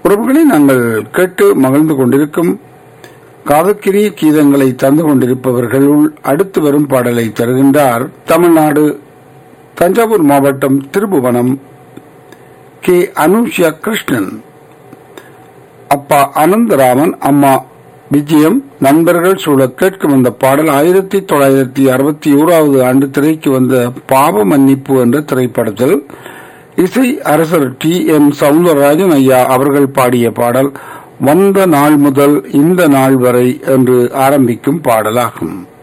உறவுகளை நாங்கள் கேட்டு மகிழ்ந்து கொண்டிருக்கும் காதக்கிரி கீதங்களை தந்து கொண்டிருப்பவர்களுள் அடுத்து வரும் பாடலை தருகின்றார் தமிழ்நாடு தஞ்சாவூர் மாவட்டம் திருபுவனம் கே அனுஷியா கிருஷ்ணன் அப்பா அனந்தராமன் அம்மா விஜயம் நண்பர்கள் சூழ கேட்கும் அந்த பாடல் ஆயிரத்தி தொள்ளாயிரத்தி அறுபத்தி ஓராவது ஆண்டு திரைக்கு வந்த பாவ மன்னிப்பு என்ற திரைப்படத்தில் இசை அரசர் டி எம் சவுந்தரராஜன் ஐயா அவர்கள் பாடிய பாடல் வந்த நாள் முதல் இந்த நாள் வரை என்று ஆரம்பிக்கும் பாடலாகும்